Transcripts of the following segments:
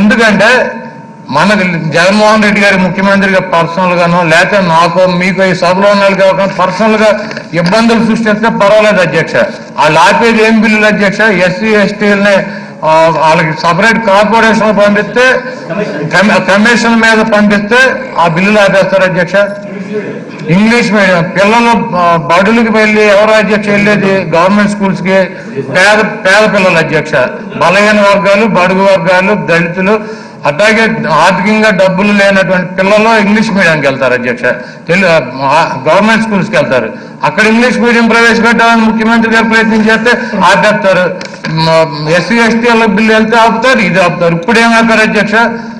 ఎందుకంటే మనకు జగన్మోహన్ రెడ్డి గారి ముఖ్యమంత్రిగా పర్సనల్ గాను లేకపోతే నాకు మీకు ఈ సభలో ఉన్న వాళ్ళకి కాకుండా పర్సనల్ గా ఇబ్బందులు సృష్టిస్తే పర్వాలేదు అధ్యక్ష వాళ్ళు ఆపేది ఏం బిల్లులు అధ్యక్ష ఎస్సీ ఎస్టీలని వాళ్ళకి సపరేట్ కార్పొరేషన్ పంపిస్తే కమి- కమిషన్ మీద పంపిస్తే ఆ బిల్లులు ఆపేస్తారు అధ్యక్ష ఇంగ్లీష్ మీడియం పిల్లలు ఆ, బడులకు వెళ్ళి ఎవరు అధ్యక్ష వెళ్ళేది గవర్నమెంట్ స్కూల్స్ కి పేద పేద పిల్లలు అధ్యక్ష బలహీన వర్గాలు బడుగు వర్గాలు దళితులు అట్లాగే ఆర్థికంగా డబ్బులు లేనటువంటి పిల్లలు ఇంగ్లీష్ మీడియంకి వెళ్తారు అధ్యక్ష తెలు- ఆ, గవర్నమెంట్ స్కూల్స్కి వెళ్తారు అక్కడ ఇంగ్లీష్ మీడియం ప్రవేశపెట్టాలని ముఖ్యమంత్రి గారు ప్రయత్నం చేస్తే ఆపేస్తారు ఎస్సీ ఎస్టీ బిల్లు వెళ్తే ఆపుతారు ఇది ఆపుతారు ఇప్పుడు ఏమాపారు అధ్యక్ష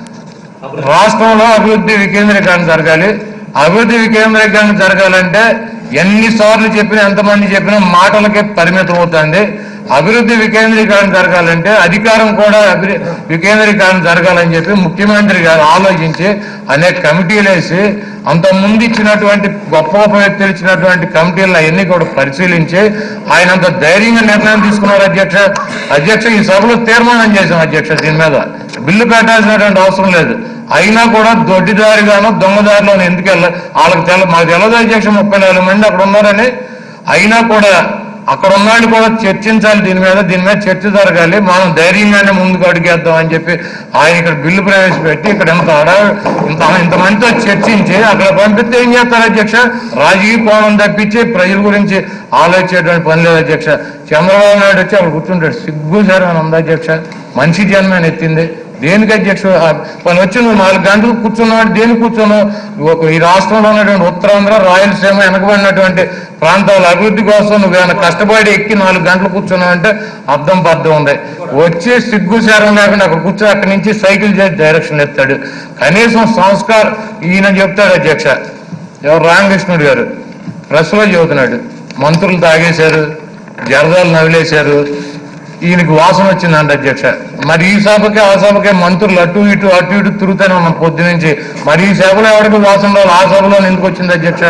రాష్ట్రంలో అభివృద్ధి వికేంద్రీకరణ జరగాలి అభివృద్ధి వికేంద్రీకరణ జరగాలంటే ఎన్నిసార్లు చెప్పినా ఎంతమంది చెప్పినా మాటలకే పరిమితం అవుతుంది అభివృద్ధి వికేంద్రీకరణ జరగాలంటే అధికారం కూడా అభి వికేంద్రీకరణ జరగాలని చెప్పి ముఖ్యమంత్రి గారు ఆలోచించి అనేక కమిటీలు వేసి అంత ముందు ఇచ్చినటువంటి గొప్ప గొప్ప వ్యక్తులు ఇచ్చినటువంటి కమిటీలను అవన్నీ కూడా పరిశీలించి ఆయన అంత ధైర్యంగా నిర్ణయం తీసుకున్నారు అధ్యక్ష అధ్యక్ష ఈ సభలో తీర్మానం చేశాం అధ్యక్ష దీని మీద బిల్లు పెట్టాల్సినటువంటి అవసరం లేదు అయినా కూడా దొడ్డిదారిగాను దొంగదారిలో ఎందుకు వెళ్ళ వాళ్ళకి తెల మాకు తెలదు అధ్యక్ష ముప్పై నాలుగు మంది అక్కడ ఉన్నారని అయినా కూడా అక్కడ ఉన్నాడు కూడా చర్చించాలి దీని మీద దీని మీద చర్చ జరగాలి మనం ధైర్యంగానే ముందుకు అడిగేద్దాం అని చెప్పి ఆయన ఇక్కడ బిల్లు ప్రవేశపెట్టి ఇక్కడ ఇంత అడ ఇంత ఇంతమందితో చర్చించి అక్కడ పంపిస్తే ఏం చేస్తారు అధ్యక్ష రాజకీయ కోణం తప్పించి ప్రజల గురించి ఆలోచించేటువంటి పని లేదు అధ్యక్ష చంద్రబాబు నాయుడు వచ్చి అక్కడ కూర్చుంటాడు సిగ్గు సార్ అని ఉంది అధ్యక్ష మనిషి జన్మని ఎత్తింది దేనికి అధ్యక్ష పని వచ్చి నువ్వు నాలుగు గంటలు కూర్చున్నాడు దేనికి కూర్చున్నావు ఒక ఈ రాష్ట్రంలో ఉన్నటువంటి ఉత్తరాంధ్ర రాయలసీమ వెనకబడినటువంటి ప్రాంతాల అభివృద్ధి కోసం నువ్వు ఏమైనా కష్టపడి ఎక్కి నాలుగు గంటలు కూర్చున్నావు అంటే అర్థం పర్థం ఉంది వచ్చి సిగ్గు శారం లేకుండా అక్కడ కూర్చొని అక్కడి నుంచి సైకిల్ చేసి డైరెక్షన్ ఎత్తాడు కనీసం సంస్కార్ ఈయన చెప్తాడు అధ్యక్ష ఎవరు రామకృష్ణుడు గారు ప్రెస్ లో చెబుతున్నాడు మంత్రులు తాగేశారు జరదాలు నవిలేశారు ఈయనకి వాసన వచ్చిందంట అధ్యక్ష మరి ఈ సభకి ఆ సభకి మంత్రులు అటు ఇటు అటు ఇటు తిరుగుతూనే ఉన్నాం పొద్దు నుంచి మరి ఈ సభలో ఎవరికి వాసన రాదు ఆ సభలో ఎందుకు వచ్చింది అధ్యక్ష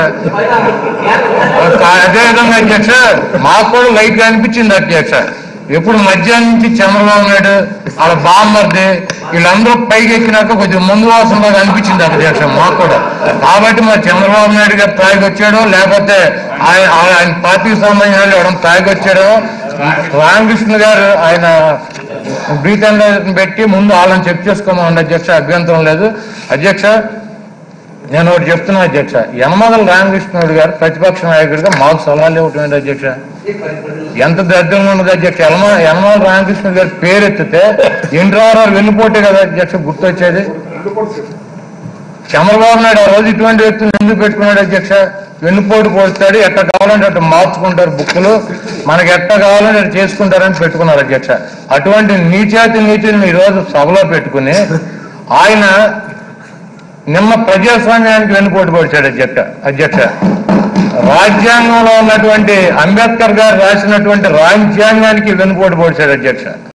అదే విధంగా అధ్యక్ష మాకు కూడా లైట్ గా అనిపించింది అధ్యక్ష ఎప్పుడు మధ్యాహ్నం నుంచి చంద్రబాబు నాయుడు వాళ్ళ బామ్మర్ది వీళ్ళందరూ పైకి ఎక్కినాక కొంచెం ముందు వాసనలాగా అనిపించింది అధ్యక్ష మాకు కూడా కాబట్టి మరి చంద్రబాబు నాయుడు గారు తాగి వచ్చాడో లేకపోతే ఆయన ఆయన పార్టీకి సంబంధించిన వాళ్ళు ఎవరైనా తాగి వచ్చాడో రామకృష్ణ గారు ఆయన బ్రీత్ పెట్టి ముందు వాళ్ళని చెక్ చేసుకోమని అధ్యక్ష అభ్యంతరం లేదు అధ్యక్ష నేను ఒకటి చెప్తున్నా అధ్యక్ష యనమదల రామకృష్ణుడు గారు ప్రతిపక్ష నాయకుడిగా మాకు సలహాలు ఇవ్వటం అధ్యక్ష ఎంత దరిద్రంగా ఉన్నది అధ్యక్ష యనమ యనమల రామకృష్ణుడు గారి పేరు ఎత్తితే ఎన్టీఆర్ఆర్ వెళ్ళిపోతే కదా అధ్యక్ష గుర్తొచ్చేది చంద్రబాబు నాయుడు ఆ రోజు ఇటువంటి వ్యక్తులు ఎందుకు పెట్టుకున్నాడు అధ్యక్ష వెన్నుపోటు పోస్తాడు ఎట్ట కావాలంటే అట్ట మార్చుకుంటారు బుక్కులు మనకి ఎట్ట కావాలంటే అట్ట చేసుకుంటారని పెట్టుకున్నారు అధ్యక్ష అటువంటి నీచాతి నీతిని ఈ రోజు సభలో పెట్టుకుని ఆయన నిన్న ప్రజాస్వామ్యానికి వెన్నుపోటు పొడిచాడు అధ్యక్ష అధ్యక్ష రాజ్యాంగంలో ఉన్నటువంటి అంబేద్కర్ గారు రాసినటువంటి రాజ్యాంగానికి వెన్నుపోటు పొడిచాడు అధ్యక్ష